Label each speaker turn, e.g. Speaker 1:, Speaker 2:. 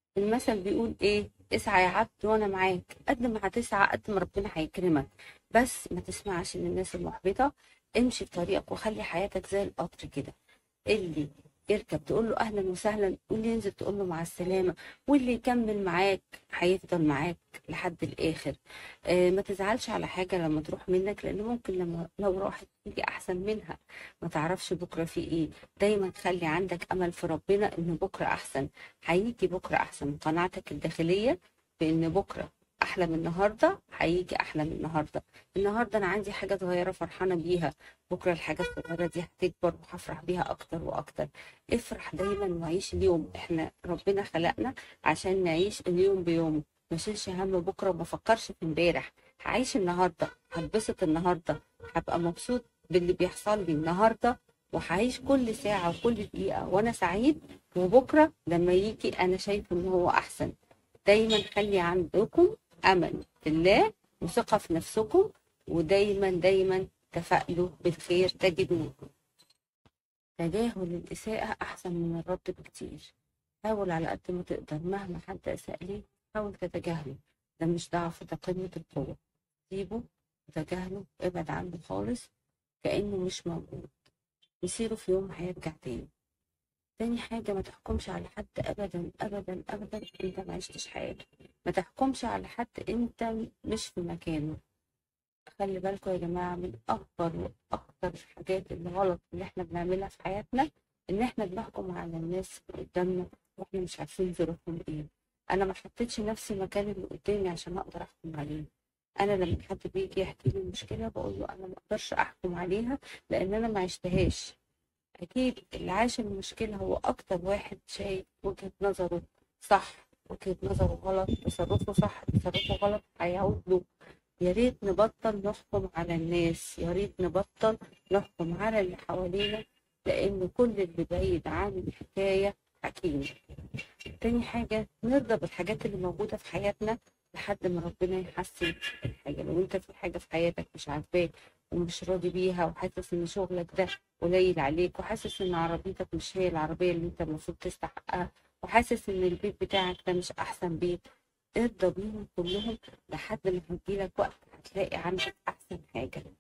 Speaker 1: المثل بيقول ايه اسعى يا عبد وانا معاك قد ما هتسعى قد ما ربنا هيكرمك بس ما تسمعش للناس المحبطة امشي في طريقك وخلي حياتك زي القطر كده اللي يركب تقول له اهلا وسهلا واللي ينزل تقول له مع السلامه واللي يكمل معاك هيفضل معاك لحد الاخر آه ما تزعلش على حاجه لما تروح منك لان ممكن لما لو راحت تيجي احسن منها ما تعرفش بكره في ايه دايما خلي عندك امل في ربنا ان بكره احسن هيجي بكره احسن قناعتك الداخليه بان بكره احلى من النهارده هيجي احلى من النهارده النهارده انا عندي حاجه صغيره فرحانه بيها بكره الحاجه الصغيره دي هتكبر وهفرح بيها اكتر واكتر افرح دايما وعيش اليوم احنا ربنا خلقنا عشان نعيش اليوم بيومه ما شيلش هم بكره وما فكرش في امبارح هعيش النهارده هتبسط النهارده هبقى مبسوط باللي بيحصل لي النهارده وهعيش كل ساعة وكل دقيقة وأنا سعيد وبكرة لما يجي أنا شايف إن هو أحسن دايما خلي عندكم أمل في الله وثقة في نفسكم ودايما دايما تفائلوا بالخير تجدوه تجاهل الإساءة أحسن من الرد بكتير حاول على قد ما تقدر مهما حد أساء ليك حاول تتجاهله ده مش ضعف ده قمة القوة سيبه وتجاهله ابعد عنه خالص كأنه مش موجود مصيره في يوم هيرجع تاني تاني حاجة ما تحكمش على حد أبدا أبدا أبدا أنت ما عشتش حياته ما تحكمش على حد أنت مش في مكانه خلي بالكم يا جماعة من أكبر وأكتر الحاجات اللي غلط اللي إحنا بنعملها في حياتنا إن إحنا بنحكم على الناس اللي قدامنا وإحنا مش عارفين ظروفهم إيه أنا ما حطيتش نفسي مكان اللي قدامي عشان أقدر أحكم عليه أنا لما حد بيجي يحكي لي مشكلة بقول له أنا ما أقدرش أحكم عليها لأن أنا ما عشتهاش أكيد اللي عاش المشكلة هو أكتر واحد شايف وجهة نظره صح وجهة نظره غلط تصرفه صح تصرفه غلط هيعود له يا ريت نبطل نحكم على الناس يا ريت نبطل نحكم على اللي حوالينا لأن كل اللي بعيد عن الحكاية حكيم تاني حاجة نرضى بالحاجات اللي موجودة في حياتنا لحد ما ربنا يحسن الحاجة لو انت في حاجة في حياتك مش عاجباك ومش راضي بيها وحاسس ان شغلك ده قليل عليك وحاسس ان عربيتك مش هي العربية اللي انت المفروض تستحقها وحاسس ان البيت بتاعك ده مش احسن بيت ارضى بيهم كلهم لحد ما هيجيلك وقت هتلاقي عندك احسن حاجة